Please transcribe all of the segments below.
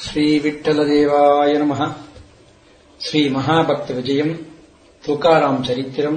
ஸ்ரீவிட்டலதேவாய நம ஸ்ரீ மகாபக்த விஜயம் துக்காராம் சரித்திரம்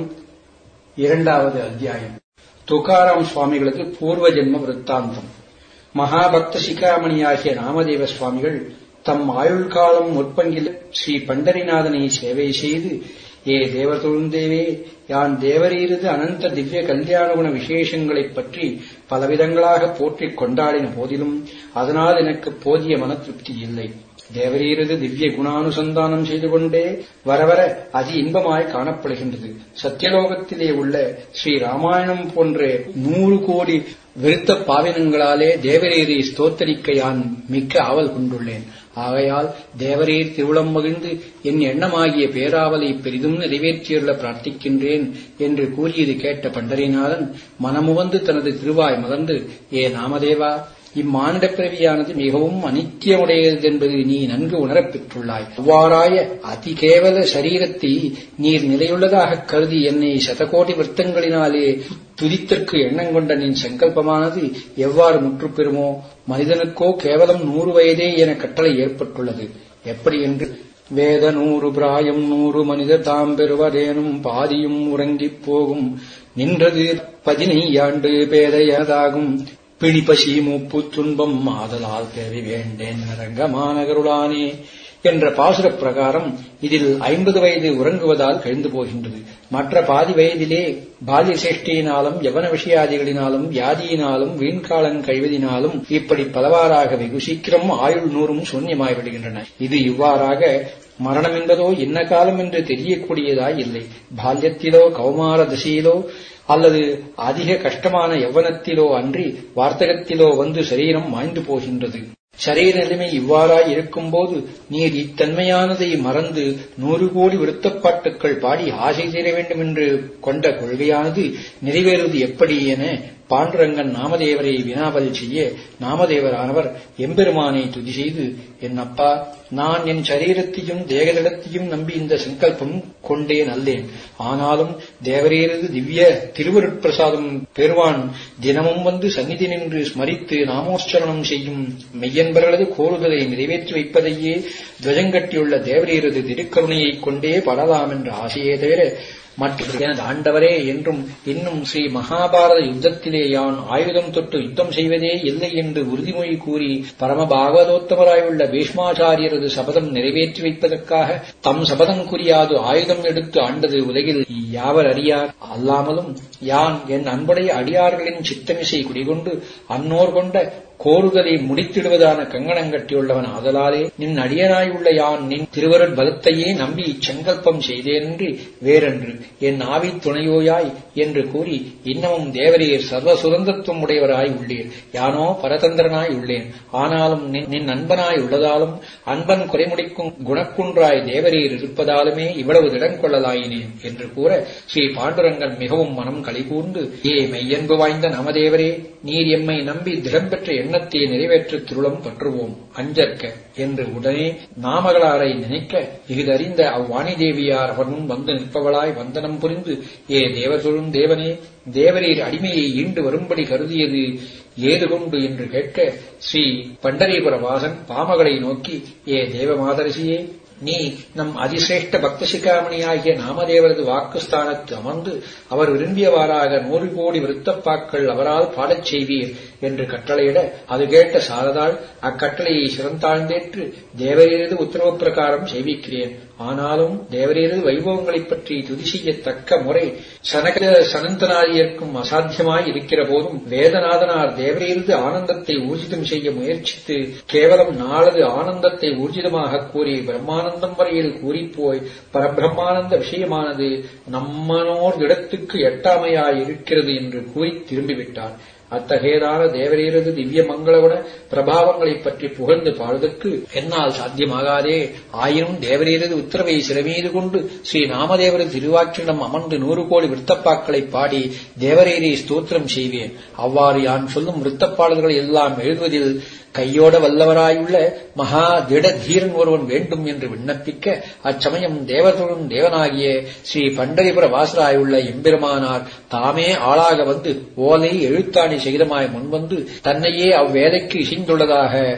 இரண்டாவது அத்தியாயம் துக்காராம் சுவாமிகளுக்கு பூர்வ ஜென்ம விருத்தாந்தம் மகாபக்த சிகாமணியாகிய நாமதேவ சுவாமிகள் தம் ஆயுள் காலம் முற்பங்கில் ஸ்ரீ பண்டரிநாதனை சேவை செய்து ஏ தேவதொழுந்தேவே யான் தேவரீரது அனந்த திவ்ய கல்யாணகுண விசேஷங்களைப் பற்றி பலவிதங்களாக போற்றிக் கொண்டாடின போதிலும் அதனால் எனக்கு போதிய மன திருப்தி இல்லை தேவரீரது திவ்ய குணானுசந்தானம் செய்து கொண்டே வரவர அதி இன்பமாய் காணப்படுகின்றது சத்தியலோகத்திலே உள்ள ஸ்ரீ ராமாயணம் போன்ற நூறு கோடி விருத்த பாவினங்களாலே தேவரீரை ஸ்தோத்தரிக்க யான் மிக்க ஆவல் கொண்டுள்ளேன் ஆகையால் தேவரீர் திருவுளம் மகிழ்ந்து என் எண்ணமாகிய பேராவலை பெரிதும் நிறைவேற்றியுள்ள பிரார்த்திக்கின்றேன் என்று கூறியது கேட்ட பண்டரிநாதன் மனமுவந்து தனது திருவாய் மலர்ந்து ஏ நாமதேவா இம்மானிட பிறவியானது மிகவும் அனித்தியமுடையது என்பது நீ நன்கு உணரப் பெற்றுள்ளாய் அவ்வாறாய அதி கேவல சரீரத்தை நீர் நிலையுள்ளதாக கருதி என்னை சதகோடி விருத்தங்களினாலே துதித்திற்கு எண்ணம் கொண்ட நின் சங்கல்பமானது எவ்வாறு முற்றுப்பெறுமோ மனிதனுக்கோ கேவலம் நூறு வயதே என கட்டளை ஏற்பட்டுள்ளது எப்படி என்று வேத நூறு பிராயம் நூறு மனிதர் தாம் பெறுவதேனும் பாதியும் உறங்கிப் போகும் நின்றது பதினையாண்டு பேதையதாகும் பிணிப்பசி மூப்பு துன்பம் ஆதலால் தேவை வேண்டேன் ரங்கமானகருளானே என்ற பாசுர பிரகாரம் இதில் ஐம்பது வயது உறங்குவதால் கழிந்து போகின்றது மற்ற பாதி வயதிலே பால்ய சேஷ்டியினாலும் யவன விஷயாதிகளினாலும் வியாதியினாலும் வீண்காலம் கழிவதினாலும் இப்படி பலவாறாக வெகு சீக்கிரம் ஆயுள் நூறும் சூன்யமாய் விடுகின்றன இது இவ்வாறாக மரணம் என்பதோ என்ன காலம் என்று தெரியக்கூடியதாய் இல்லை பால்யத்திலோ கௌமார தசையிலோ அல்லது அதிக கஷ்டமான யவ்வனத்திலோ அன்றி வார்த்தகத்திலோ வந்து சரீரம் மாய்ந்து போகின்றது சரீர நிலைமை இவ்வாறாய் இருக்கும்போது நீர் இத்தன்மையானதை மறந்து நூறு கோடி விருத்தப்பாட்டுக்கள் பாடி ஆசை தீர வேண்டும் என்று கொண்ட கொள்கையானது நிறைவேறுவது எப்படி என பாண்டுரங்கன் நாமதேவரை வினாவல் செய்ய நாமதேவரானவர் எம்பெருமானை துதி செய்து என் அப்பா நான் என் சரீரத்தையும் தேகதளத்தையும் நம்பி இந்த சங்கல்பம் கொண்டேன் அல்லேன் ஆனாலும் தேவரீரது திவ்ய திருவருட்பிரசாதம் பெறுவான் தினமும் வந்து சந்நிதி நின்று ஸ்மரித்து நாமோச்சரணம் செய்யும் மெய்யன்பர்களது கோருதலை நிறைவேற்றி வைப்பதையே துவஜங்கட்டியுள்ள தேவரீரது திருக்கருணையைக் கொண்டே படலாம் என்ற ஆசையே தவிர மற்ற எனது ஆண்டவரே என்றும் இன்னும் ஸ்ரீ மகாபாரத யுத்தத்திலே யான் ஆயுதம் தொட்டு யுத்தம் செய்வதே இல்லை என்று உறுதிமொழி கூறி பரம பாகவதோத்தமராயுள்ள பீஷ்மாச்சாரியரது சபதம் நிறைவேற்றி வைப்பதற்காக தம் சபதம் குறியாது ஆயுதம் எடுத்து ஆண்டது உலகில் யாவர் அறியார் அல்லாமலும் யான் என் அன்புடைய அடியார்களின் சித்தமிசை குடிகொண்டு அன்னோர் கொண்ட கோருதலை முடித்திடுவதான கங்கணம் கட்டியுள்ளவன் ஆதலாலே நின் அடியனாயுள்ள யான் நின் திருவருட் பலத்தையே நம்பி இச்சங்கல்பம் செய்தேனென்று வேறென்று என் ஆவி துணையோயாய் என்று கூறி இன்னமும் தேவரீர் சர்வ சுதந்திரத்துவம் உடையவராய் உள்ளீர் யானோ பரதந்திரனாய் உள்ளேன் ஆனாலும் நின் அன்பனாய் உள்ளதாலும் அன்பன் குறைமுடிக்கும் குணக்குன்றாய் தேவரீர் இருப்பதாலுமே இவ்வளவு திடம் கொள்ளலாயினேன் என்று கூற ஸ்ரீ பாண்டுரங்கன் மிகவும் மனம் களிகூர்ந்து ஏ மெய்யன்பு வாய்ந்த நமதேவரே நீர் எம்மை நம்பி திடம் பெற்ற எண்ணத்தை நிறைவேற்ற திருளம் பற்றுவோம் அஞ்சற்க என்று உடனே நாமகளாரை நினைக்க இஃதறிந்த அவ்வாணி தேவியார் அவனும் வந்து நிற்பவளாய் வந்தனம் புரிந்து ஏ தேவசொழும் தேவனே தேவரீர் அடிமையை ஈண்டு வரும்படி கருதியது ஏது கொண்டு என்று கேட்க ஸ்ரீ பண்டரீபுர வாசன் பாமகளை நோக்கி ஏ தேவமாதரசியே நீ நம் அதிசிரேஷ்ட பக்த சிகாமணியாகிய நாமதேவரது வாக்குஸ்தானத்து அமர்ந்து அவர் விரும்பியவாறாக நூறு கோடி விருத்தப்பாக்கள் அவரால் பாடச் செய்வீர் என்று கட்டளையிட அது கேட்ட சாரதாள் அக்கட்டளையை சிறந்தாழ்ந்தேற்று தேவரீரது உத்தரவு பிரகாரம் செய்விக்கிறேன் ஆனாலும் தேவரீரது வைபவங்களைப் பற்றி துதி செய்யத்தக்க முறை சனக சனந்தனாரியர்க்கும் அசாத்தியமாய் இருக்கிற போதும் வேதநாதனார் தேவரீரது ஆனந்தத்தை ஊர்ஜிதம் செய்ய முயற்சித்து கேவலம் நாளது ஆனந்தத்தை ஊர்ஜிதமாக கூறி பிரம்மானந்தம் வரையில் கூறிப்போய் பரபிரம்மானந்த விஷயமானது நம்மனோர் இடத்துக்கு எட்டாமையாய் இருக்கிறது என்று கூறி திரும்பிவிட்டார் அத்தகையதான தேவரீரது திவ்ய மங்களகுண பிரபாவங்களைப் பற்றி புகழ்ந்து பாடுவதற்கு என்னால் சாத்தியமாகாதே ஆயினும் தேவரீரது உத்தரவை சிறமீது கொண்டு ஸ்ரீ நாமதேவரது திருவாக்கிடம் அமர்ந்து நூறு கோடி விருத்தப்பாக்களை பாடி தேவரீரை ஸ்தோத்திரம் செய்வேன் அவ்வாறு யான் சொல்லும் விருத்தப்பாடல்களை எல்லாம் எழுதுவதில் கையோட வல்லவராயுள்ள மகா திட தீரன் ஒருவன் வேண்டும் என்று விண்ணப்பிக்க அச்சமயம் தேவதொழும் தேவனாகிய ஸ்ரீ பண்டரிபுர வாசராயுள்ள எம்பெருமானார் தாமே ஆளாக வந்து ஓலை எழுத்தாணி செய்தமாய் முன்வந்து தன்னையே அவ்வேலைக்கு இசைந்துள்ளதாக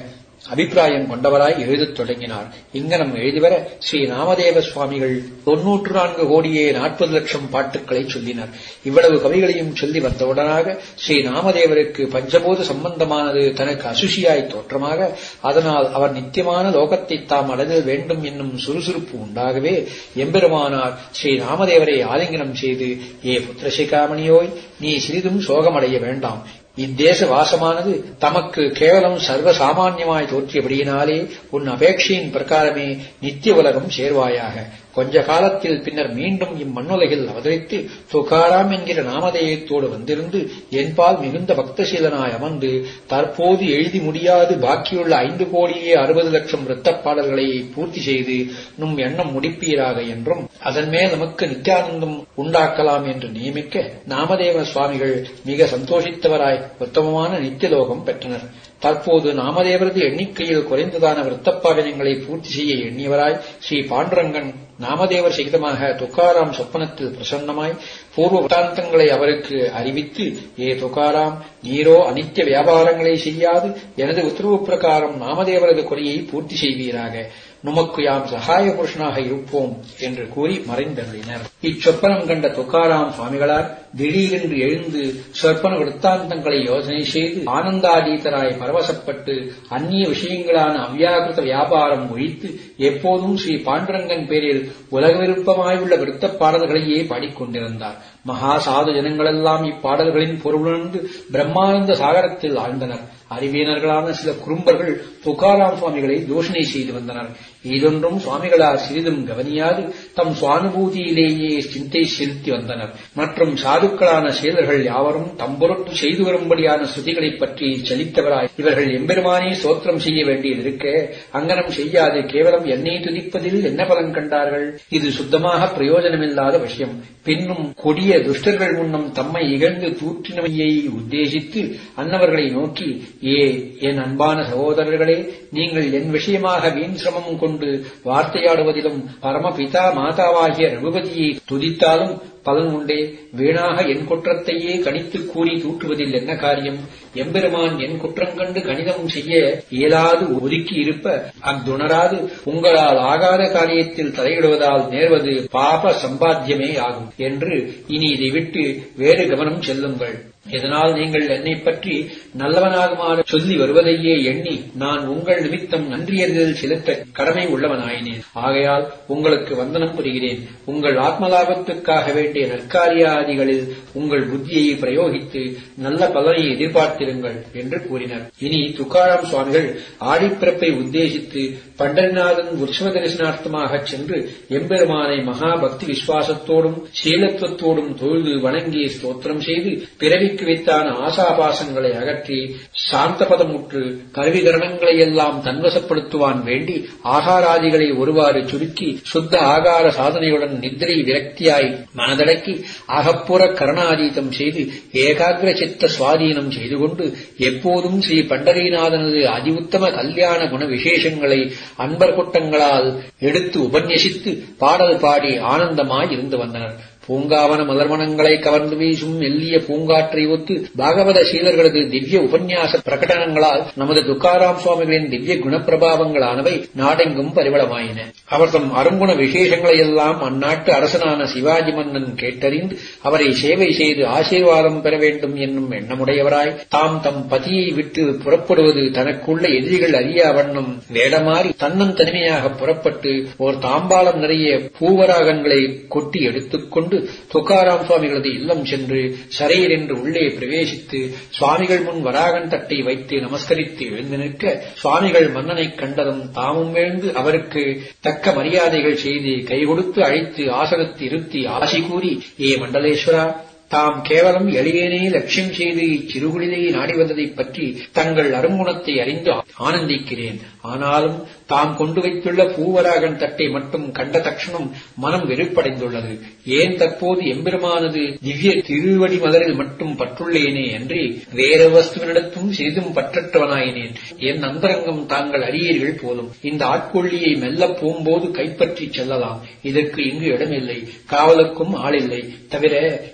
அபிப்பிராயம் கொண்டவராய் எழுதத் தொடங்கினார் இங்கனம் எழுதிவர ஸ்ரீ நாமதேவ சுவாமிகள் தொன்னூற்று நான்கு கோடியே நாற்பது லட்சம் பாட்டுக்களை சொல்லினர் இவ்வளவு கவிகளையும் சொல்லி வந்தவுடனாக ஸ்ரீ நாமதேவருக்கு பஞ்சபோத சம்பந்தமானது தனக்கு அசுஷியாய் தோற்றமாக அதனால் அவர் நித்தியமான லோகத்தை தாம் அடைதல் வேண்டும் என்னும் சுறுசுறுப்பு உண்டாகவே எம்பெருமானார் ஸ்ரீ ராமதேவரை ஆலிங்கனம் செய்து ஏ புத்திரசிகாமணியோய் நீ சிறிதும் சோகமடைய வேண்டாம் இத்தேச வாசமானது தமக்கு கேவலம் சர்வ சாமான்யமாய் தோற்றியபடியினாலே உன் அபேட்சையின் பிரகாரமே நித்திய உலகம் சேர்வாயாக கொஞ்ச காலத்தில் பின்னர் மீண்டும் இம்மண்ணுலகில் அவதரித்து துகாராம் என்கிற நாமதேயத்தோடு வந்திருந்து என்பால் மிகுந்த பக்தசீலனாய் அமர்ந்து தற்போது எழுதி முடியாது பாக்கியுள்ள ஐந்து கோடியே அறுபது லட்சம் இரத்தப் பாடல்களை பூர்த்தி செய்து நும் எண்ணம் முடிப்பீராக என்றும் அதன் மேல் நமக்கு நித்தியானந்தம் உண்டாக்கலாம் என்று நியமிக்க நாமதேவ சுவாமிகள் மிக சந்தோஷித்தவராய் உத்தமமான நித்தியலோகம் பெற்றனர் தற்போது நாமதேவரது எண்ணிக்கையில் குறைந்ததான விருத்தப்பாவினங்களை பூர்த்தி செய்ய எண்ணியவராய் ஸ்ரீ பாண்டுரங்கன் நாமதேவர் சகிதமாக துக்காராம் சொப்பனத்தில் பிரசன்னமாய் பூர்வ வட்டாந்தங்களை அவருக்கு அறிவித்து ஏ துக்காராம் நீரோ அனித்திய வியாபாரங்களை செய்யாது எனது உத்தரவு பிரகாரம் நாமதேவரது குறையை பூர்த்தி செய்வீராக நுமக்கு யாம் சகாய புருஷனாக இருப்போம் என்று கூறி மறைந்தருளினர் இச்சொப்பனம் கண்ட துக்காராம் சுவாமிகளார் திடீரென்று எழுந்து சொற்பன விற்த்தாந்தங்களை யோசனை செய்து ஆனந்தாதீதராய் பரவசப்பட்டு அந்நிய விஷயங்களான அவ்யாகிருத வியாபாரம் ஒழித்து எப்போதும் ஸ்ரீ பாண்டுரங்கன் பேரில் உலக விருப்பமாயுள்ள விருத்தப் பாடல்களையே பாடிக்கொண்டிருந்தார் மகா சாது ஜனங்களெல்லாம் இப்பாடல்களின் பொருளுணர்ந்து பிரம்மானந்த சாகரத்தில் ஆழ்ந்தனர் அறிவியனர்களான சில குறும்பர்கள் துகாராம் சுவாமிகளை தூஷணை செய்து வந்தனர் இதொன்றும் சுவாமிகளார் சிறிதும் கவனியாது தம் சுவானுபூதியிலேயே சிந்தை செலுத்தி வந்தனர் மற்றும் சாதுக்களான செயலர்கள் யாவரும் தம்பொருட்டு செய்து வரும்படியான ஸ்ருதிகளைப் பற்றி சலித்தவராய் இவர்கள் எம்பெருமானே சோத்திரம் செய்ய வேண்டியதிருக்க அங்கனம் செய்யாது கேவலம் என்னை துதிப்பதில் என்ன பலன் கண்டார்கள் இது சுத்தமாக பிரயோஜனமில்லாத விஷயம் பின்னும் கொடிய துஷ்டர்கள் முன்னம் தம்மை இகழ்ந்து தூற்றினமையை உத்தேசித்து அன்னவர்களை நோக்கி ஏ என் அன்பான சகோதரர்களே நீங்கள் என் விஷயமாக வீண் சிரமம் கொண்டு வார்த்தையாடுவதிலும் பரமபிதா மாதாவாகிய ரகுபதியை துதித்தாலும் பலன் உண்டே வீணாக என் குற்றத்தையே கணித்து கூறி தூற்றுவதில் என்ன காரியம் எம்பெருமான் என் குற்றங்கண்டு கணிதம் செய்ய இயலாது ஒதுக்கி இருப்ப அத்துணராது உங்களால் ஆகாத காரியத்தில் தலையிடுவதால் நேர்வது பாப சம்பாத்தியமே ஆகும் என்று இனி இதை விட்டு வேறு கவனம் செல்லுங்கள் இதனால் நீங்கள் என்னை பற்றி நல்லவனாகுமாறு சொல்லி வருவதையே எண்ணி நான் உங்கள் நிமித்தம் நன்றியறிதல் செலுத்த கடமை உள்ளவனாயினேன் ஆகையால் உங்களுக்கு வந்தனம் புரிகிறேன் உங்கள் ஆத்மலாபத்துக்காக வேண்டிய நற்காரியாதிகளில் உங்கள் புத்தியை பிரயோகித்து நல்ல பலனை எதிர்பார்த்திருங்கள் என்று கூறினர் இனி துக்காராம் சுவாமிகள் ஆடிப்பிறப்பை உத்தேசித்து பண்டரிநாதன் உற்சவ தரிசனார்த்தமாக சென்று எம்பெருமானை மகா பக்தி விசுவாசத்தோடும் சீலத்துவத்தோடும் தொழுது வணங்கி ஸ்தோத்திரம் செய்து பிறவி பிறவிக்கு வைத்தான ஆசாபாசங்களை அகற்றி சாந்தபதமுற்று கருவிகரணங்களை எல்லாம் தன்வசப்படுத்துவான் வேண்டி ஆகாராதிகளை ஒருவாறு சுருக்கி சுத்த ஆகார சாதனையுடன் நித்திரை விரக்தியாய் மனதடக்கி அகப்புற கரணாதீதம் செய்து ஏகாகிர சித்த சுவாதீனம் செய்து கொண்டு எப்போதும் ஸ்ரீ பண்டரிநாதனது அதிவுத்தம கல்யாண குண விசேஷங்களை அன்பர் கூட்டங்களால் எடுத்து உபன்யசித்து பாடல் பாடி ஆனந்தமாய் இருந்து வந்தனர் பூங்காவன மலர்மணங்களை கவர்ந்து வீசும் மெல்லிய பூங்காற்றை ஒத்து பாகவத சீலர்களது திவ்ய உபன்யாச பிரகடனங்களால் நமது துக்காராம் சுவாமிகளின் திவ்ய குணப்பிரபாவங்களானவை நாடெங்கும் பரிவளமாயின அவர் தம் அருங்குண விசேஷங்களை எல்லாம் அந்நாட்டு அரசனான சிவாஜி மன்னன் கேட்டறிந்து அவரை சேவை செய்து ஆசீர்வாதம் பெற வேண்டும் என்னும் எண்ணமுடையவராய் தாம் தம் பதியை விட்டு புறப்படுவது தனக்குள்ள எதிரிகள் அறியா வண்ணம் வேடமாறி தன்னன் தனிமையாக புறப்பட்டு ஓர் தாம்பாளம் நிறைய பூவராகங்களை கொட்டி எடுத்துக்கொண்டு துக்காராம் சுவாமிகளது இல்லம் சென்று சரையர் என்று உள்ளே பிரவேசித்து சுவாமிகள் முன் வராகன் தட்டை வைத்து நமஸ்கரித்து எழுந்து நிற்க சுவாமிகள் மன்னனைக் கண்டதும் தாமும் எழுந்து அவருக்கு தக்க மரியாதைகள் செய்து கை கொடுத்து அழைத்து ஆசனத்து இருத்தி ஆசி கூறி ஏ மண்டலேஸ்வரா தாம் கேவலம் எளியேனே லட்சியம் செய்து இச்சிறுகுளிலை நாடி வந்ததைப் பற்றி தங்கள் அருங்குணத்தை அறிந்து ஆனந்திக்கிறேன் ஆனாலும் தாம் கொண்டு வைத்துள்ள பூவராகன் தட்டை மட்டும் கண்ட தட்சணம் மனம் வெறுப்படைந்துள்ளது ஏன் தற்போது எம்பெருமானது திவ்ய திருவடி மலரில் மட்டும் பற்றுள்ளேனே அன்றி வேற வஸ்துவனிடத்தும் சிறிதும் பற்றற்றவனாயினேன் என் அந்தரங்கம் தாங்கள் அறியீர்கள் போதும் இந்த ஆட்கொள்ளியை மெல்ல போகும்போது கைப்பற்றி செல்லலாம் இதற்கு இங்கு இடமில்லை காவலுக்கும் ஆளில்லை தவிர யான்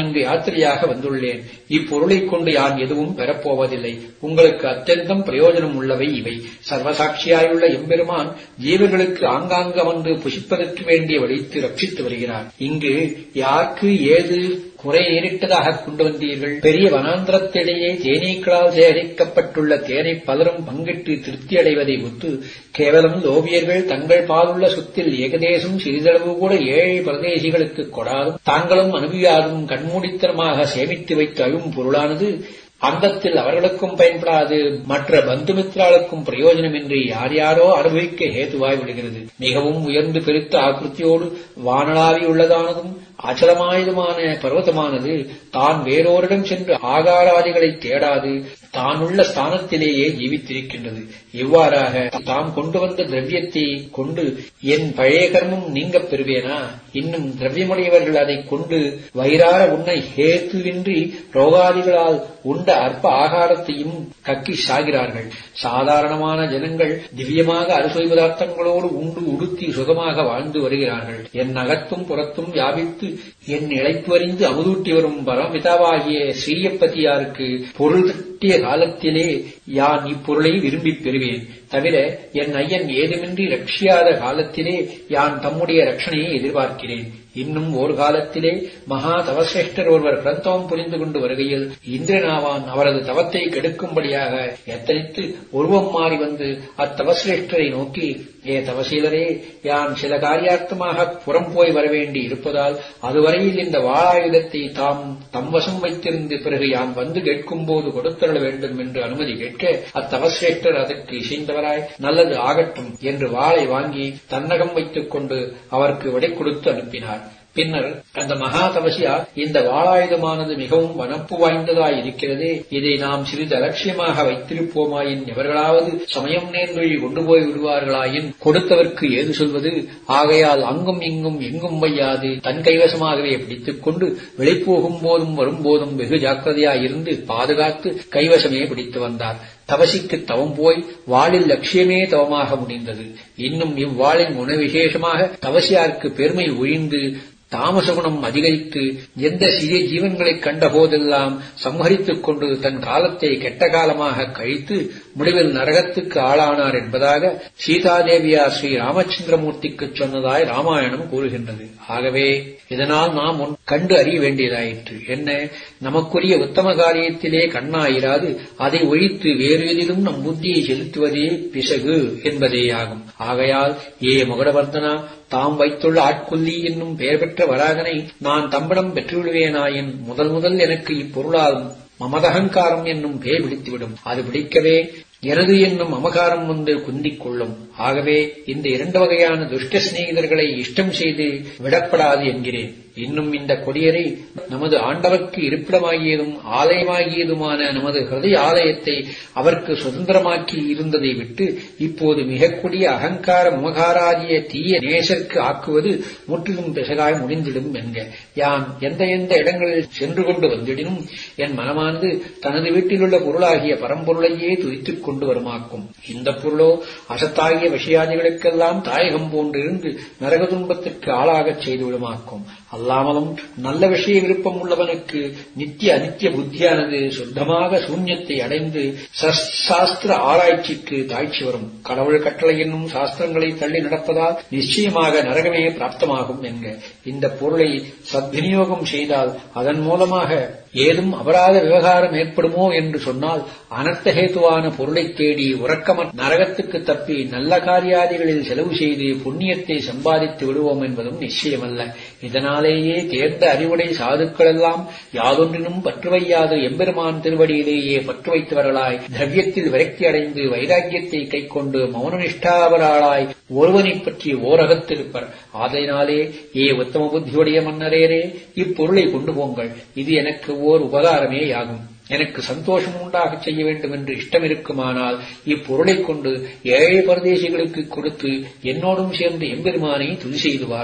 இங்கு யாத்திரையாக வந்துள்ளேன் இப்பொருளைக் கொண்டு யான் எதுவும் பெறப்போவதில்லை உங்களுக்கு அத்தியந்தம் பிரயோஜனம் உள்ளவை இவை சர்வசாட்சியாயுள்ள எம்பெருமான் ஜீவர்களுக்கு ஆங்காங்க வந்து புசிப்பதற்கு வேண்டிய வழித்து ரட்சித்து வருகிறார் இங்கு யாருக்கு ஏது குறை நேரிட்டதாக கொண்டு வந்தீர்கள் பெரிய வனாந்திரத்திடையே தேனீக்களால் சேகரிக்கப்பட்டுள்ள தேனை பலரும் பங்கிட்டு திருப்தி அடைவதை ஒத்து கேவலம் லோபியர்கள் தங்கள் பாலுள்ள சொத்தில் ஏகதேசம் சிறிதளவு கூட ஏழை பிரதேசிகளுக்கு கொடாதும் தாங்களும் அனுபவியாதும் கண்மூடித்தனமாக சேமித்து வைத்து அழும் பொருளானது அந்தத்தில் அவர்களுக்கும் பயன்படாது மற்ற பந்துமித்ராளுக்கும் பிரயோஜனமின்றி யார் யாரோ அனுபவிக்க ஹேதுவாய் விடுகிறது மிகவும் உயர்ந்து பெருத்த ஆக்கிருத்தியோடு வானளாவி உள்ளதானதும் அச்சலமாயுதமான பர்வதமானது தான் வேறோரிடம் சென்று ஆகாராதிகளை தேடாது தான் உள்ள ஸ்தானத்திலேயே ஜீவித்திருக்கின்றது இவ்வாறாக தாம் கொண்டு வந்த திரவியத்தை கொண்டு என் பழைய கர்மம் நீங்கப் பெறுவேனா இன்னும் திரவியமுடையவர்கள் அதைக் கொண்டு வயிறார உன்னை ஹேத்துவின்றி ரோகாதிகளால் உண்ட அற்ப ஆகாரத்தையும் கக்கி சாகிறார்கள் சாதாரணமான ஜனங்கள் திவ்யமாக அறுசுவை பதார்த்தங்களோடு உண்டு உடுத்தி சுகமாக வாழ்ந்து வருகிறார்கள் என் அகத்தும் புறத்தும் வியாபித்து என் இழைப்பு அறிந்து அமுதூட்டி வரும் பரமிதாவாகிய ஸ்ரீயப்பதியாருக்கு பொருள் திட்டிய காலத்திலே யான் இப்பொருளை விரும்பிப் பெறுவேன் தவிர என் ஐயன் ஏதுமின்றி ரட்சியாத காலத்திலே யான் தம்முடைய ரட்சணையை எதிர்பார்க்கிறேன் இன்னும் ஒரு காலத்திலே மகா தவசிரேஷ்டர் ஒருவர் கிரந்தவம் புரிந்து கொண்டு வருகையில் இந்திரனாவான் அவரது தவத்தை கெடுக்கும்படியாக எத்தனித்து உருவம் மாறி வந்து அத்தவசிரேஷ்டரை நோக்கி ஏ தவசீலரே யான் சில காரியார்த்தமாக புறம் போய் வரவேண்டி இருப்பதால் அதுவரையில் இந்த வாழாயுதத்தை தாம் தம் வசம் வைத்திருந்து பிறகு யான் வந்து கேட்கும் போது கொடுத்தருள வேண்டும் என்று அனுமதி கேட்க அத்தவசிரேஷ்டர் அதற்கு இசைந்தவராய் நல்லது ஆகட்டும் என்று வாளை வாங்கி தன்னகம் வைத்துக் கொண்டு அவருக்கு விடை கொடுத்து அனுப்பினார் பின்னர் அந்த மகா தபசியா இந்த வாளாயுதமானது மிகவும் வனப்பு வாய்ந்ததாய் இருக்கிறது இதை நாம் சிறிது அலட்சியமாக வைத்திருப்போமாயின் எவர்களாவது சமயம் நேர்வழி கொண்டு போய் விடுவார்களாயின் கொடுத்தவர்க்கு ஏது சொல்வது ஆகையால் அங்கும் இங்கும் எங்கும் வையாது தன் கைவசமாகவே பிடித்துக் கொண்டு வெளிப்போகும் போதும் வரும்போதும் வெகு ஜாக்கிரதையாயிருந்து பாதுகாத்து கைவசமே பிடித்து வந்தார் தவசிக்கு தவம் போய் வாளில் லட்சியமே தவமாக முடிந்தது இன்னும் இவ்வாளின் குண விசேஷமாக தவசியாருக்கு பெருமை ஒழிந்து தாமச குணம் அதிகரித்து எந்த சிறிய ஜீவன்களைக் கண்ட போதெல்லாம் சம்ஹரித்துக் கொண்டு தன் காலத்தை கெட்ட காலமாக கழித்து முடிவில் நரகத்துக்கு ஆளானார் என்பதாக சீதாதேவியார் ஸ்ரீ ராமச்சந்திரமூர்த்திக்கு சொன்னதாய் ராமாயணம் கூறுகின்றது ஆகவே இதனால் நாம் கண்டு அறிய வேண்டியதாயிற்று என்ன நமக்குரிய உத்தம காரியத்திலே கண்ணாயிராது அதை ஒழித்து வேறு எதிலும் நம் புத்தியை செலுத்துவதே பிசகு என்பதே ஆகும் ஆகையால் ஏ மகுடவர்தனா தாம் வைத்துள்ள ஆட்கொல்லி என்னும் பெயர் பெற்ற வராகனை நான் தம்பிடம் பெற்றுவிடுவேனாயின் முதல் முதல் எனக்கு இப்பொருளால் மமதகங்காரம் என்னும் பேய் பிடித்துவிடும் அது பிடிக்கவே எனது என்னும் அமகாரம் வந்து குந்திக் கொள்ளும் ஆகவே இந்த இரண்டு வகையான துஷ்ட சிநேகிதர்களை இஷ்டம் செய்து விடப்படாது என்கிறேன் இன்னும் இந்த கொடியரை நமது ஆண்டவர்க்கு இருப்பிடமாகியதும் ஆலயமாகியதுமான நமது ஹிருதய ஆலயத்தை அவருக்கு சுதந்திரமாக்கி இருந்ததை விட்டு இப்போது மிக கொடிய அகங்கார முமகாராகிய தீய நேசருக்கு ஆக்குவது முற்றிலும் பிசகாய் முடிந்திடும் என்க யான் எந்த எந்த இடங்களில் சென்று கொண்டு வந்திடினும் என் மனமானது தனது வீட்டிலுள்ள பொருளாகிய பரம்பொருளையே துதித்துக் கொண்டு வருமாக்கும் இந்த பொருளோ அசத்தாகிய விஷயாதிகளுக்கெல்லாம் தாயகம் போன்றிருந்து நரக துன்பத்திற்கு ஆளாகச் செய்துவிடுமாக்கும் அல்லாமலும் நல்ல விஷய விருப்பம் உள்ளவனுக்கு நித்திய அனித்திய புத்தியானது சுத்தமாக சூன்யத்தை அடைந்து சாஸ்திர ஆராய்ச்சிக்கு தாய்ச்சி வரும் கடவுள் கட்டளை என்னும் சாஸ்திரங்களை தள்ளி நடப்பதால் நிச்சயமாக நரகமே பிராப்தமாகும் என்க இந்த பொருளை சத்விநியோகம் செய்தால் அதன் மூலமாக ஏதும் அபராத விவகாரம் ஏற்படுமோ என்று சொன்னால் அனர்த்தஹேத்துவான பொருளை தேடி உறக்கமற் நரகத்துக்கு தப்பி நல்ல காரியாதிகளில் செலவு செய்து புண்ணியத்தை சம்பாதித்து விடுவோம் என்பதும் நிச்சயமல்ல இதனாலேயே தேர்ந்த அறிவுடை சாதுக்கள் எல்லாம் யாதொன்றினும் பற்று வையாது எம்பெருமான் திருவடியிலேயே பற்று வைத்தவர்களாய் திரவியத்தில் விரக்தி அடைந்து வைராக்கியத்தை கைக்கொண்டு மௌனநிஷ்டாவராளாய் ஒருவனைப் பற்றி ஓரகத்திருப்பர் ஆதையினாலே ஏ உத்தம புத்தியுடைய மன்னரேரே இப்பொருளை கொண்டு போங்கள் இது எனக்கு ஓர் உபகாரமே ஆகும் எனக்கு சந்தோஷம் உண்டாகச் செய்ய வேண்டும் என்று இஷ்டம் இருக்குமானால் இப்பொருளைக் கொண்டு ஏழை பரதேசிகளுக்கு கொடுத்து என்னோடும் சேர்ந்து எம்பெருமானை துதி செய்து வாரும்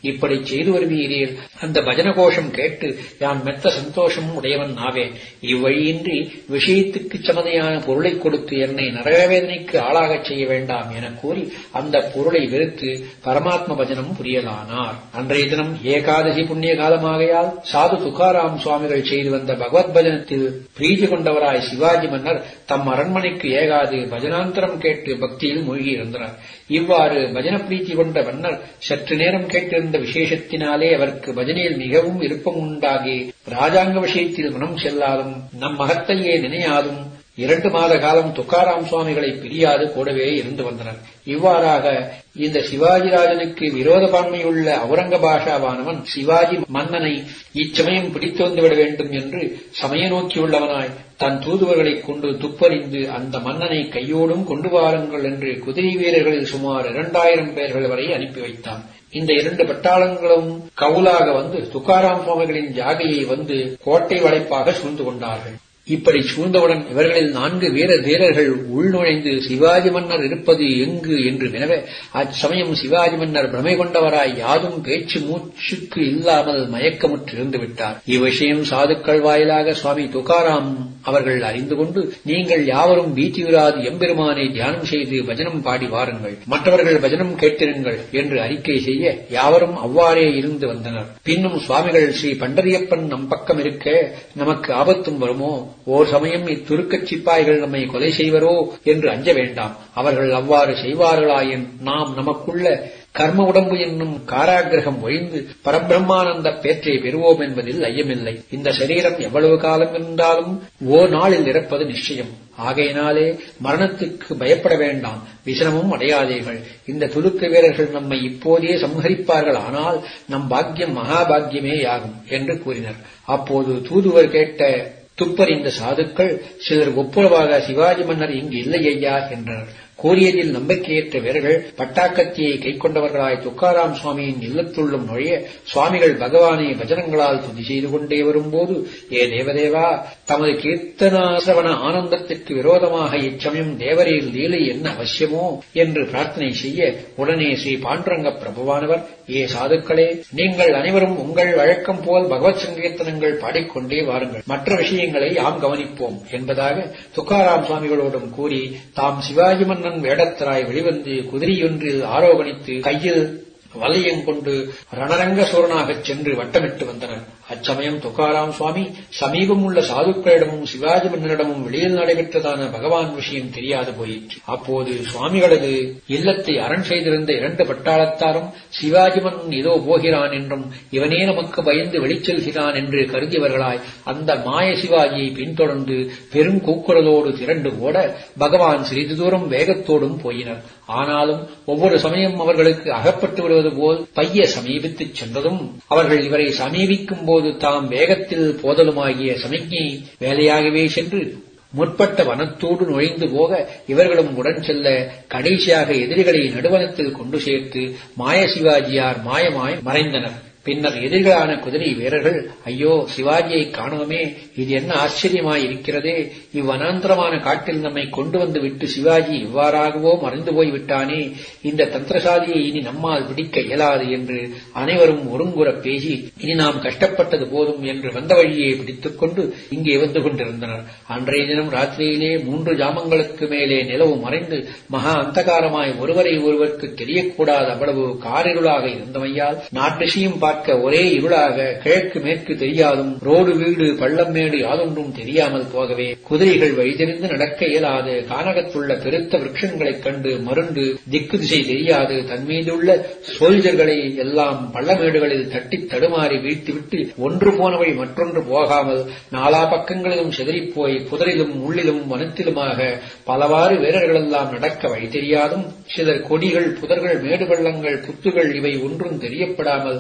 இப்படி செய்து வருவீரீர் அந்த பஜன கோஷம் கேட்டு யான் மெத்த சந்தோஷம் உடையவன் ஆவேன் இவ்வழியின்றி விஷயத்துக்கு சமதையான பொருளை கொடுத்து என்னை நரகவேதனைக்கு ஆளாகச் செய்ய வேண்டாம் என கூறி அந்த பொருளை வெறுத்து பரமாத்ம பஜனம் புரியலானார் அன்றைய தினம் ஏகாதசி புண்ணிய காலமாகையால் சாது துகாராம் சுவாமிகள் செய்து வந்த பகவத் பஜனத்தில் பிரீதி கொண்டவராய் சிவாஜி மன்னர் தம் அரண்மனைக்கு ஏகாது பஜனாந்தரம் கேட்டு பக்தியில் மூழ்கி இருந்தார் இவ்வாறு பஜன பிரீத்தி கொண்ட மன்னர் சற்று நேரம் கேட்டிருந்த விசேஷத்தினாலே அவருக்கு பஜனையில் மிகவும் விருப்பம் உண்டாகி ராஜாங்க விஷயத்தில் மனம் செல்லாதும் நம் மகத்தையே நினையாதும் இரண்டு மாத காலம் துக்காராம் சுவாமிகளை பிரியாது கூடவே இருந்து வந்தனர் இவ்வாறாக இந்த சிவாஜிராஜனுக்கு விரோதபான்மையுள்ள அவுரங்க பாஷாவானவன் சிவாஜி மன்னனை இச்சமயம் பிடித்து வந்துவிட வேண்டும் என்று சமய நோக்கியுள்ளவனாய் தன் தூதுவர்களைக் கொண்டு துப்பறிந்து அந்த மன்னனை கையோடும் கொண்டு வாருங்கள் என்று குதிரை வீரர்களில் சுமார் இரண்டாயிரம் பேர்கள் வரை அனுப்பி வைத்தான் இந்த இரண்டு பட்டாளங்களும் கவுலாக வந்து துக்காராம் சுவாமிகளின் ஜாகையை வந்து கோட்டை வளைப்பாக சூழ்ந்து கொண்டார்கள் இப்படி சூழ்ந்தவுடன் இவர்களில் நான்கு வீர தீரர்கள் உள்நுழைந்து சிவாஜி மன்னர் இருப்பது எங்கு என்று வினவ அச்சமயம் சிவாஜி மன்னர் பிரமை கொண்டவராய் யாதும் பேச்சு மூச்சுக்கு இல்லாமல் மயக்கமுற்று இருந்து விட்டார் இவ்விஷயம் சாதுக்கள் வாயிலாக சுவாமி துகாராம் அவர்கள் அறிந்து கொண்டு நீங்கள் யாவரும் பீத்தியுராது எம்பெருமானை தியானம் செய்து பஜனம் பாடி வாருங்கள் மற்றவர்கள் பஜனம் கேட்டிருங்கள் என்று அறிக்கை செய்ய யாவரும் அவ்வாறே இருந்து வந்தனர் பின்னும் சுவாமிகள் ஸ்ரீ பண்டரியப்பன் நம் பக்கம் இருக்க நமக்கு ஆபத்தும் வருமோ ஓர் சமயம் இத்துருக்கச் சிப்பாய்கள் நம்மை கொலை செய்வரோ என்று அஞ்ச வேண்டாம் அவர்கள் அவ்வாறு செய்வார்களாயின் நாம் நமக்குள்ள கர்ம உடம்பு என்னும் காராகிரகம் ஒழிந்து பரபிரம்மானந்த பேற்றை பெறுவோம் என்பதில் ஐயமில்லை இந்த சரீரம் எவ்வளவு காலம் இருந்தாலும் ஓ நாளில் இறப்பது நிச்சயம் ஆகையினாலே மரணத்துக்கு பயப்பட வேண்டாம் விசனமும் அடையாதீர்கள் இந்த துலுக்க வீரர்கள் நம்மை இப்போதே சம்ஹரிப்பார்கள் ஆனால் நம் பாக்கியம் மகாபாக்கியமே ஆகும் என்று கூறினர் அப்போது தூதுவர் கேட்ட துப்பறிந்த சாதுக்கள் சிலர் ஒப்புரவாக சிவாஜி மன்னர் இங்கு இல்லை ஐயா என்றனர் கூறியதில் நம்பிக்கையற்ற வீரர்கள் பட்டாக்கத்தியை கைக்கொண்டவர்களாய் துக்காராம் சுவாமியின் இல்லத்துள்ளும் நுழைய சுவாமிகள் பகவானை வஜனங்களால் துதி செய்து கொண்டே வரும்போது ஏ தேவதேவா தமது கீர்த்தனாசிரவண ஆனந்தத்திற்கு விரோதமாக இச்சமயம் தேவரில் லீலை என்ன அவசியமோ என்று பிரார்த்தனை செய்ய உடனே ஸ்ரீ பாண்டுரங்க பிரபுவானவர் ஏ சாதுக்களே நீங்கள் அனைவரும் உங்கள் வழக்கம் போல் பகவத் சங்கீர்த்தனங்கள் பாடிக்கொண்டே வாருங்கள் மற்ற விஷயங்களை யாம் கவனிப்போம் என்பதாக துக்காராம் சுவாமிகளோடும் கூறி தாம் சிவாஜி மன்னன் வேடத்தராய் வெளிவந்து குதிரையொன்றில் ஆரோகணித்து கையில் வலையம் கொண்டு ரணரங்க சூரனாகச் சென்று வட்டமிட்டு வந்தனர் அச்சமயம் துக்காராம் சுவாமி சமீபம் உள்ள சாதுக்களிடமும் சிவாஜி மன்னரிடமும் வெளியில் நடைபெற்றதான பகவான் விஷயம் தெரியாது போயிற்று அப்போது சுவாமிகளது இல்லத்தை அரண் செய்திருந்த இரண்டு பட்டாளத்தாரும் சிவாஜி மன்னன் இதோ போகிறான் என்றும் இவனே நமக்கு பயந்து வெளிச்செல்கிறான் என்று கருதியவர்களாய் அந்த மாய சிவாஜியை பின்தொடர்ந்து பெரும் கூக்குரலோடு திரண்டு ஓட பகவான் சிறிது தூரம் வேகத்தோடும் போயினர் ஆனாலும் ஒவ்வொரு சமயம் அவர்களுக்கு அகப்பட்டு விடுவது போல் பைய சமீபித்துச் சென்றதும் அவர்கள் இவரை சமீபிக்கும் போது தாம் வேகத்தில் போதலுமாகிய சமிக்ஞை வேலையாகவே சென்று முற்பட்ட வனத்தோடு நுழைந்து போக இவர்களும் உடன் செல்ல கடைசியாக எதிரிகளை நடுவனத்தில் கொண்டு சேர்த்து மாய சிவாஜியார் மாயமாய் மறைந்தனர் பின்னர் எதிர்களான குதிரை வீரர்கள் ஐயோ சிவாஜியை காணோமே இது என்ன ஆச்சரியமாய் இருக்கிறதே இவ்வனாந்திரமான காட்டில் நம்மை கொண்டு வந்து விட்டு சிவாஜி இவ்வாறாகவோ மறைந்து போய் விட்டானே இந்த தந்திரசாலியை இனி நம்மால் பிடிக்க இயலாது என்று அனைவரும் ஒருங்குற பேசி இனி நாம் கஷ்டப்பட்டது போதும் என்று வந்த வழியை பிடித்துக் கொண்டு இங்கே வந்து கொண்டிருந்தனர் அன்றைய தினம் ராத்திரியிலே மூன்று ஜாமங்களுக்கு மேலே நிலவு மறைந்து மகா அந்தகாரமாய் ஒருவரை ஒருவருக்கு தெரியக்கூடாத அவ்வளவு காரிருளாக இருந்தமையால் நாட்டிசையும் பார்க்க ஒரே இருளாக கிழக்கு மேற்கு தெரியாதும் ரோடு வீடு பள்ளம் மேடு யாதொன்றும் தெரியாமல் போகவே குதிரைகள் வழிதெரிந்து நடக்க இயலாது கானகத்துள்ள பெருத்த விருட்சங்களைக் கண்டு மருண்டு திக்கு திசை தெரியாது தன் மீதுள்ள சோல்ஜர்களை எல்லாம் பள்ளமேடுகளில் தட்டி தடுமாறி வீழ்த்திவிட்டு ஒன்று போனவை மற்றொன்று போகாமல் நாலா பக்கங்களிலும் செதறிப்போய் புதரிலும் உள்ளிலும் வனத்திலுமாக பலவாறு வீரர்களெல்லாம் நடக்க வழி தெரியாதும் சிலர் கொடிகள் புதர்கள் மேடு பள்ளங்கள் புத்துகள் இவை ஒன்றும் தெரியப்படாமல் குளம்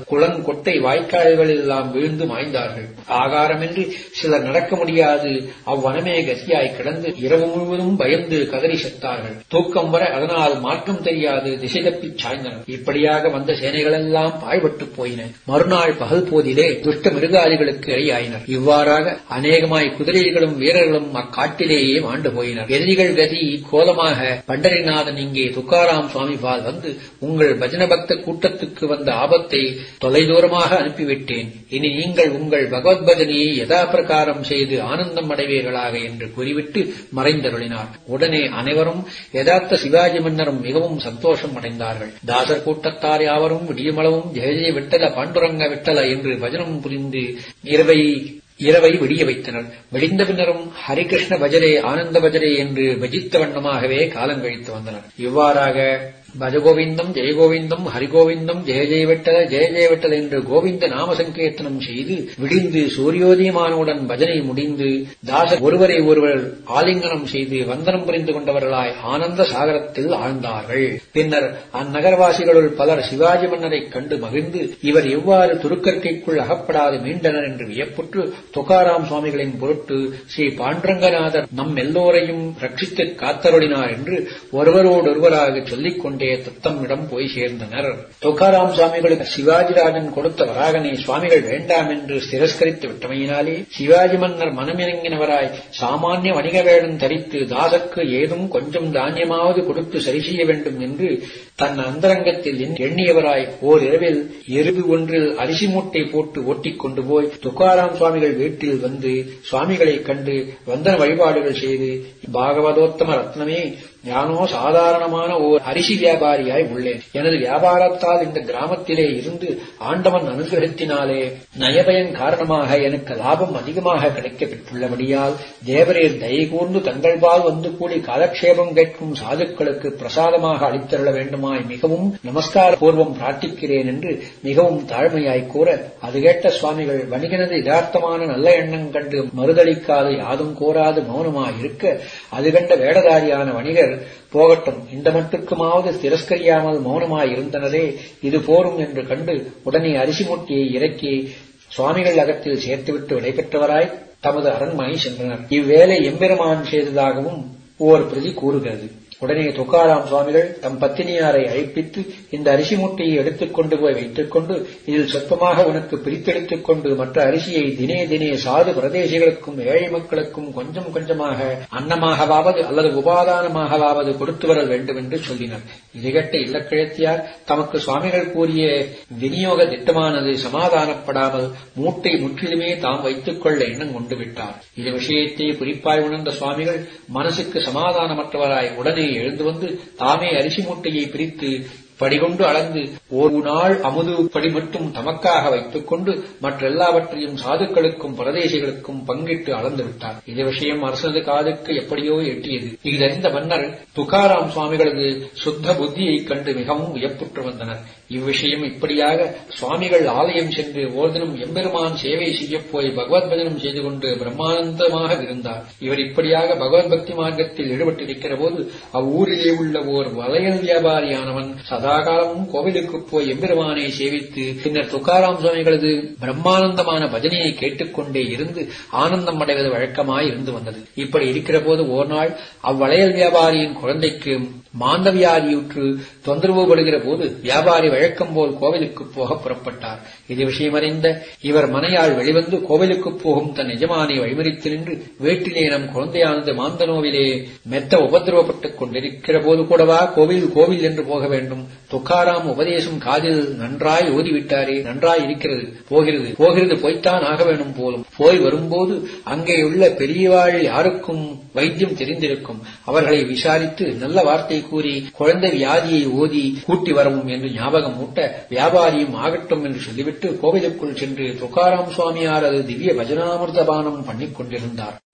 கொட்டை வாய்க்கால்களில் எல்லாம் விழுந்து மாய்ந்தார்கள் ஆகாரமின்றி சிலர் நடக்க முடியாது அவ்வனமே கதியாய் கிடந்து இரவு முழுவதும் பயந்து கதறி செத்தார்கள் தூக்கம் வர அதனால் மாற்றம் தெரியாது திசை தப்பிச் சாய்ந்தனர் இப்படியாக வந்த சேனைகளெல்லாம் பாய்பட்டு போயின மறுநாள் பகல் போதிலே துஷ்ட மிருகாதிகளுக்கு இரையாயினர் இவ்வாறாக அநேகமாய் குதிரைகளும் வீரர்களும் அக்காட்டிலேயே மாண்டு போயினர் எதிரிகள் கதி கோலமாக பண்டரிநாதன் இங்கே துக்காராம் சுவாமி பால் வந்து உங்கள் பஜன பக்த கூட்டத்துக்கு வந்த ஆபத்தை தொலைதூரமாக அனுப்பிவிட்டேன் இனி நீங்கள் உங்கள் பகவத் பஜனையை யதா பிரகாரம் செய்து ஆனந்தம் அடைவீர்களாக என்று கூறிவிட்டு மறைந்தருளினார் உடனே அனைவரும் யதார்த்த சிவாஜி மன்னரும் மிகவும் சந்தோஷம் அடைந்தார்கள் தாசர் கூட்டத்தார் யாவரும் விடியுமளவும் ஜெய ஜெய விட்டல பாண்டுரங்க விட்டல என்று பஜனம் புரிந்து இரவை இரவை விடிய வைத்தனர் விடிந்த பின்னரும் ஹரிகிருஷ்ண பஜரே ஆனந்த பஜரே என்று பஜித்த வண்ணமாகவே காலம் கழித்து வந்தனர் இவ்வாறாக பஜகோவிந்தம் ஜெயகோவிந்தம் ஹரிகோவிந்தம் ஜெய ஜெயவெட்டல ஜெய ஜெயவெட்டல என்று கோவிந்த நாம சங்கீர்த்தனம் செய்து விடிந்து சூரியோதயமானவுடன் பஜனை முடிந்து தாச ஒருவரை ஒருவர் ஆலிங்கனம் செய்து வந்தனம் புரிந்து கொண்டவர்களாய் ஆனந்த சாகரத்தில் ஆழ்ந்தார்கள் பின்னர் அந்நகரவாசிகளுள் பலர் சிவாஜி மன்னரைக் கண்டு மகிழ்ந்து இவர் எவ்வாறு துருக்கற்கைக்குள் அகப்படாது மீண்டனர் என்று வியப்புற்று துகாராம் சுவாமிகளின் பொருட்டு ஸ்ரீ பாண்டரங்கநாதர் நம் எல்லோரையும் ரட்சித்து காத்தருளினார் என்று ஒருவரோடொருவராக சொல்லிக் கொண்டே தத்தம்மிடம் போய் சேர்ந்தனர் துகாராம் சுவாமிகளுக்கு சிவாஜிராஜன் கொடுத்த வராகனை சுவாமிகள் வேண்டாம் என்று திரஸ்கரித்து விட்டமையினாலே சிவாஜி மன்னர் மனமிறங்கினவராய் சாமானிய வணிக வேடம் தரித்து தாசக்கு ஏதும் கொஞ்சம் தானியமாவது கொடுத்து சரி செய்ய வேண்டும் என்று தன் அந்தரங்கத்தில் எண்ணியவராய் ஓர் இரவில் எருது ஒன்றில் அரிசி மூட்டை போட்டு ஓட்டிக் கொண்டு போய் துக்காராம் சுவாமிகள் வீட்டில் வந்து சுவாமிகளைக் கண்டு வந்தன வழிபாடுகள் செய்து பாகவதோத்தம ரத்னமே யானோ சாதாரணமான ஓர் அரிசி வியாபாரியாய் உள்ளேன் எனது வியாபாரத்தால் இந்த கிராமத்திலே இருந்து ஆண்டவன் அனுகிரகத்தினாலே நயபயன் காரணமாக எனக்கு லாபம் அதிகமாக கிடைக்கப் பெற்றுள்ளபடியால் தேவரீர் தயை கூர்ந்து தங்கள்பால் வந்து கூடி காலக்ஷேபம் கேட்கும் சாதுக்களுக்கு பிரசாதமாக அளித்தருள வேண்டுமாய் மிகவும் நமஸ்கார பூர்வம் பிரார்த்திக்கிறேன் என்று மிகவும் தாழ்மையாய் கூற அது கேட்ட சுவாமிகள் வணிகனது யதார்த்தமான நல்ல எண்ணம் கண்டு மறுதளிக்காது யாதும் கோராது மௌனமாயிருக்க அது கண்ட வேடதாரியான வணிகர் போகட்டும் இந்த மட்டுக்குமாவது திரஸ்கரியாமல் மௌனமாய் இருந்தனரே இது போரும் என்று கண்டு உடனே அரிசி மூட்டையை இறக்கி சுவாமிகள் அகத்தில் சேர்த்துவிட்டு விடைபெற்றவராய் தமது அரண்மனை சென்றனர் இவ்வேலை எம்பெருமான் செய்ததாகவும் ஓர் பிரதி கூறுகிறது உடனே துக்காராம் சுவாமிகள் தம் பத்தினியாரை அழைப்பித்து இந்த அரிசி மூட்டையை எடுத்துக் கொண்டு போய் வைத்துக் கொண்டு இதில் சொற்பமாக உனக்கு பிரித்தெடுத்துக் கொண்டு மற்ற அரிசியை தினே தினே சாது பிரதேசிகளுக்கும் ஏழை மக்களுக்கும் கொஞ்சம் கொஞ்சமாக அன்னமாகவாவது அல்லது உபாதானமாகவாவது கொடுத்து வர வேண்டும் என்று சொல்லினர் இதைகட்ட இல்லக்கிழத்தியார் தமக்கு சுவாமிகள் கூறிய விநியோக திட்டமானது சமாதானப்படாமல் மூட்டை முற்றிலுமே தாம் வைத்துக் கொள்ள எண்ணம் கொண்டு விட்டார் இது விஷயத்தை குறிப்பாய் உணர்ந்த சுவாமிகள் மனசுக்கு சமாதானமற்றவராய் உடனே எழுந்து வந்து தாமே அரிசி மூட்டையை பிரித்து படிகொண்டு அளந்து ஒரு நாள் அமுது படி மட்டும் தமக்காக வைத்துக் கொண்டு மற்றெல்லாவற்றையும் சாதுக்களுக்கும் பிரதேசிகளுக்கும் பங்கிட்டு அளந்து விட்டார் இது விஷயம் அரசனது காதுக்கு எப்படியோ எட்டியது இதறிந்த மன்னர் துகாராம் சுவாமிகளது சுத்த புத்தியைக் கண்டு மிகவும் வியப்புற்று வந்தனர் இவ்விஷயம் இப்படியாக சுவாமிகள் ஆலயம் சென்று ஓர்தினம் எம்பெருமான் சேவை செய்யப் போய் பகவத் பஜனம் செய்து கொண்டு பிரம்மானந்தமாக இருந்தார் இவர் இப்படியாக பகவத் பக்தி மார்க்கத்தில் ஈடுபட்டிருக்கிற போது அவ்வூரிலே உள்ள ஓர் வளையல் வியாபாரியானவன் சதாகாலமும் கோவிலுக்கு போய் எம்பெருமானை சேவித்து பின்னர் துக்காராம் சுவாமிகளது பிரம்மானந்தமான பஜனையை கேட்டுக்கொண்டே இருந்து ஆனந்தம் அடைவது வழக்கமாய் இருந்து வந்தது இப்படி இருக்கிற போது ஓர் நாள் அவ்வளையல் வியாபாரியின் குழந்தைக்கு மாந்தவியாதியுற்று தொந்தரவு படுகிற போது வியாபாரி வழக்கம் போல் கோவிலுக்கு போக புறப்பட்டார் இது விஷயமறிந்த இவர் மனையால் வெளிவந்து கோவிலுக்கு போகும் தன் எஜமானை வழிமறித்து நின்று வீட்டிலே நம் குழந்தையானது மாந்தனோவிலே மெத்த உபதிரவப்பட்டுக் கொண்டிருக்கிற போது கூடவா கோவில் கோவில் என்று போக வேண்டும் துக்காராம் உபதேசம் காதில் நன்றாய் ஓதிவிட்டாரே நன்றாய் இருக்கிறது போகிறது போகிறது போய்த்தான் ஆக வேண்டும் போலும் போய் வரும்போது அங்கே உள்ள பெரியவாள் யாருக்கும் வைத்தியம் தெரிந்திருக்கும் அவர்களை விசாரித்து நல்ல வார்த்தை கூறி குழந்தை வியாதியை ஓதி கூட்டி வரவும் என்று ஞாபகம் மூட்ட வியாபாரியும் ஆகட்டும் என்று சொல்லிவிட்டு கோவிலுக்குள் சென்று துக்காராம் சுவாமியார் அது திவ்ய பஜனாமிர்த பானம் பண்ணிக் கொண்டிருந்தார்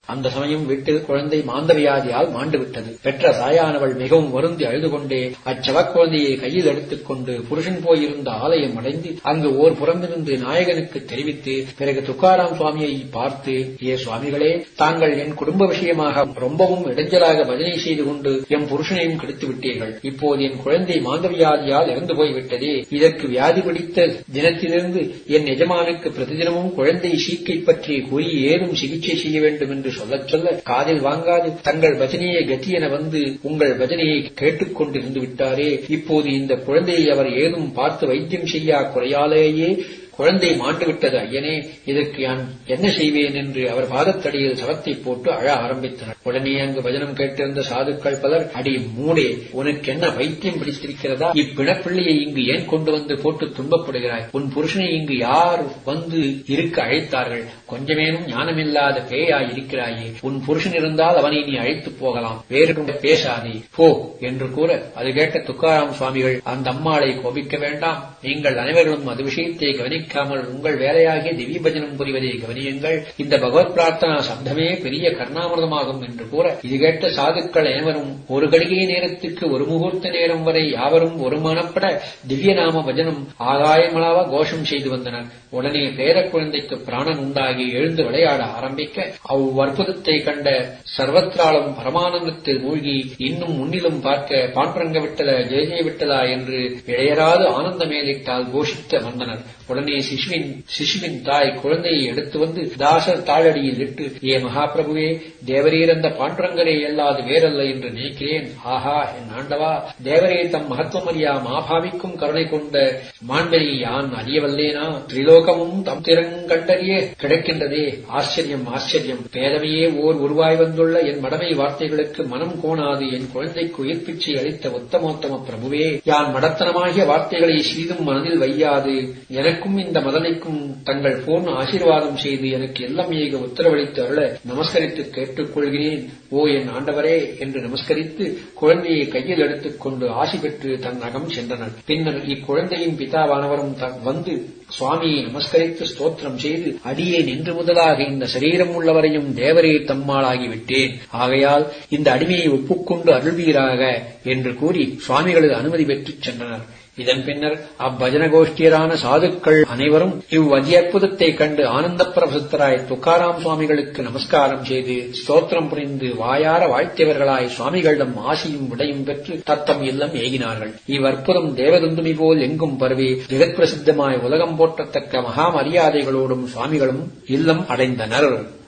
அந்த சமயம் வீட்டில் குழந்தை மாந்தவியாதியால் மாண்டு விட்டது பெற்ற தாயானவள் மிகவும் வருந்தி அழுது கொண்டே அச்சவக் குழந்தையை கையில் எடுத்துக் கொண்டு புருஷன் போயிருந்த ஆலயம் அடைந்து அங்கு ஓர் புறமிருந்து நாயகனுக்கு தெரிவித்து பிறகு துக்காராம் சுவாமியை பார்த்து ஏ சுவாமிகளே தாங்கள் என் குடும்ப விஷயமாக ரொம்பவும் இடைஞ்சலாக பஜனை செய்து கொண்டு எம் புருஷனையும் கெடுத்து விட்டீர்கள் இப்போது என் குழந்தை மாந்தவியாதியால் இறந்து போய்விட்டதே இதற்கு வியாதி பிடித்த தினத்திலிருந்து என் எஜமானுக்கு பிரதிதினமும் குழந்தை சீக்கை பற்றி கூறி ஏதும் சிகிச்சை செய்ய வேண்டும் என்று சொல்லச் சொல்ல காதில் வாங்காது தங்கள் பஜனையை கதி என வந்து உங்கள் பஜனையை கேட்டுக் கொண்டிருந்து விட்டாரே இப்போது இந்த குழந்தையை அவர் ஏதும் பார்த்து வைத்தியம் செய்யா குறையாலேயே குழந்தை மாண்டுவிட்டது ஐயனே இதற்கு நான் என்ன செய்வேன் என்று அவர் பாதத்தடியில் சவத்தை போட்டு அழ ஆரம்பித்தனர் உடனே அங்கு பஜனம் கேட்டிருந்த சாதுக்கள் பலர் அடி மூடே உனக்கு என்ன வைத்தியம் பிடித்திருக்கிறதா இப்பிணப்பிள்ளையை இங்கு ஏன் கொண்டு வந்து போட்டு துன்பப்படுகிறாய் உன் புருஷனை இங்கு யார் வந்து இருக்க அழைத்தார்கள் கொஞ்சமேனும் ஞானமில்லாத பேயாய் இருக்கிறாயே உன் புருஷன் இருந்தால் அவனை நீ அழைத்து போகலாம் வேறு பேசாதே போ என்று கூற அது கேட்ட துக்காராம் சுவாமிகள் அந்த அம்மாளை கோபிக்க வேண்டாம் நீங்கள் அனைவர்களும் அது விஷயத்தை கவனிக்காமல் உங்கள் வேலையாகிய திவ்ய பஜனம் புரிவதை கவனியுங்கள் இந்த பகவத் பிரார்த்தனா சப்தமே பெரிய கர்ணாமிரதமாகும் என்று கூற இது கேட்ட சாதுக்கள் அனைவரும் ஒரு கடிகை நேரத்துக்கு ஒரு முகூர்த்த நேரம் வரை யாவரும் ஒரு மனப்பட திவ்ய நாம பஜனம் ஆகாயமளாவ கோஷம் செய்து வந்தனர் உடனே பேர குழந்தைக்கு பிராணன் உண்டாகி எழுந்து விளையாட ஆரம்பிக்க அவ்வற்புதத்தை கண்ட சர்வத்ராலும் பரமானந்தத்தில் மூழ்கி இன்னும் முன்னிலும் பார்க்க பாண்டரங்க விட்டல ஜெய ஜெய விட்டலா என்று இழையராது ஆனந்த மேலிட்டால் கோஷித்து வந்தனர் உடனே சிசுவின் சிசுவின் தாய் குழந்தையை எடுத்து வந்து தாசர் தாழடியில் இட்டு ஏ மகாபிரபுவே தேவரீர் அந்த பாண்டரங்கரே அல்லாது வேறல்ல என்று நினைக்கிறேன் ஆஹா என் ஆண்டவா தேவரே தம் மகத்துவம் அறியா மாபாவிக்கும் கருணை கொண்ட மாண்பனை யான் அறியவல்லேனா திரிலோகமும் தம் திறங்கண்டறிய கிடைக்கின்றதே ஆச்சரியம் ஆச்சரியம் பேதமையே ஓர் உருவாய் வந்துள்ள என் மடமை வார்த்தைகளுக்கு மனம் கோணாது என் குழந்தைக்கு உயிர்ப்பிச்சை அளித்த உத்தமோத்தம பிரபுவே யான் மடத்தனமாகிய வார்த்தைகளை சிறிதும் மனதில் வையாது எனக்கும் இந்த மதனைக்கும் தங்கள் பூர்ண ஆசீர்வாதம் செய்து எனக்கு எல்லாம் ஏக உத்தரவளித்து அருள நமஸ்கரித்து கேட்டுக்கொள்கிறேன் ஓ என் ஆண்டவரே என்று நமஸ்கரித்து குழந்தையை கையில் எடுத்துக் கொண்டு ஆசி பெற்று தன் அகம் சென்றனர் பின்னர் இக்குழந்தையின் பிதாவானவரும் வந்து சுவாமியை நமஸ்கரித்து ஸ்தோத்திரம் செய்து அடியே நின்று முதலாக இந்த சரீரம் உள்ளவரையும் தேவரே தம்மாளாகிவிட்டேன் ஆகையால் இந்த அடிமையை ஒப்புக்கொண்டு அருள்வீராக என்று கூறி சுவாமிகளது அனுமதி பெற்றுச் சென்றனர் இதன் பின்னர் அப்பஜன கோஷ்டியரான சாதுக்கள் அனைவரும் இவ்வதியற்புதத்தை கண்டு ஆனந்த பிரபுத்தராய் துக்காராம் சுவாமிகளுக்கு நமஸ்காரம் செய்து ஸ்தோத்திரம் புரிந்து வாயார வாழ்த்தியவர்களாய் சுவாமிகளிடம் ஆசியும் விடையும் பெற்று தத்தம் இல்லம் ஏகினார்கள் இவ்வற்புதம் தேவதுந்துமி போல் எங்கும் பரவி ஜெகத் பிரசித்தமாய் உலகம் போற்றத்தக்க மகா மரியாதைகளோடும் சுவாமிகளும் இல்லம் அடைந்தனர்